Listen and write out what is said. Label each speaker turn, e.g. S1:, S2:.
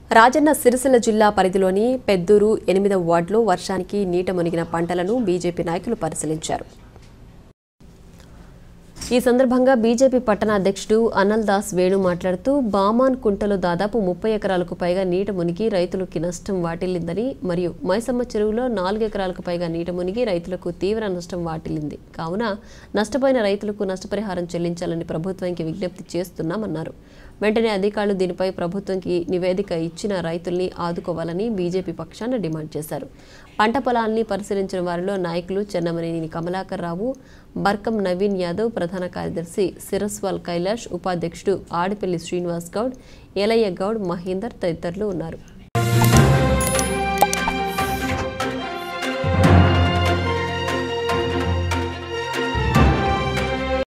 S1: రాజన్న సిరిసిల్ల జిల్లా పరిధిలోని పెద్దూరు ఎనిమిదవ వార్డులో వర్షానికి నీట మునిగిన పంటలను బీజేపీ నాయకులు పరిశీలించారు ఈ సందర్భంగా బీజేపీ పట్టణ అధ్యక్షుడు అనల్ దాస్ వేణు మాట్లాడుతూ బామాన్ కుంటలో దాదాపు ముప్పై ఎకరాలకు పైగా నీట మునిగి రైతులకి నష్టం వాటిల్లిందని మరియు మైసమ్మ చెరువులో నాలుగు ఎకరాలకు పైగా నీట మునిగి రైతులకు తీవ్ర నష్టం వాటిల్లింది కావున నష్టపోయిన రైతులకు నష్టపరిహారం చెల్లించాలని ప్రభుత్వానికి విజ్ఞప్తి చేస్తున్నామన్నారు వెంటనే అధికారులు దీనిపై ప్రభుత్వంకి నివేదిక ఇచ్చిన రైతుల్ని ఆదుకోవాలని బీజేపీ పక్షాన డిమాండ్ చేశారు పంట పొలాల్ని పరిశీలించిన వారిలో నాయకులు చెన్నమనేని కమలాకర్ రావు బర్కం నవీన్ యాదవ్ ప్రధాన కార్యదర్శి సిరస్వాల్ కైలాష్ ఉపాధ్యక్షుడు ఆడిపల్లి శ్రీనివాస్ గౌడ్ ఏలయ్య గౌడ్ మహేందర్ తదితరులు ఉన్నారు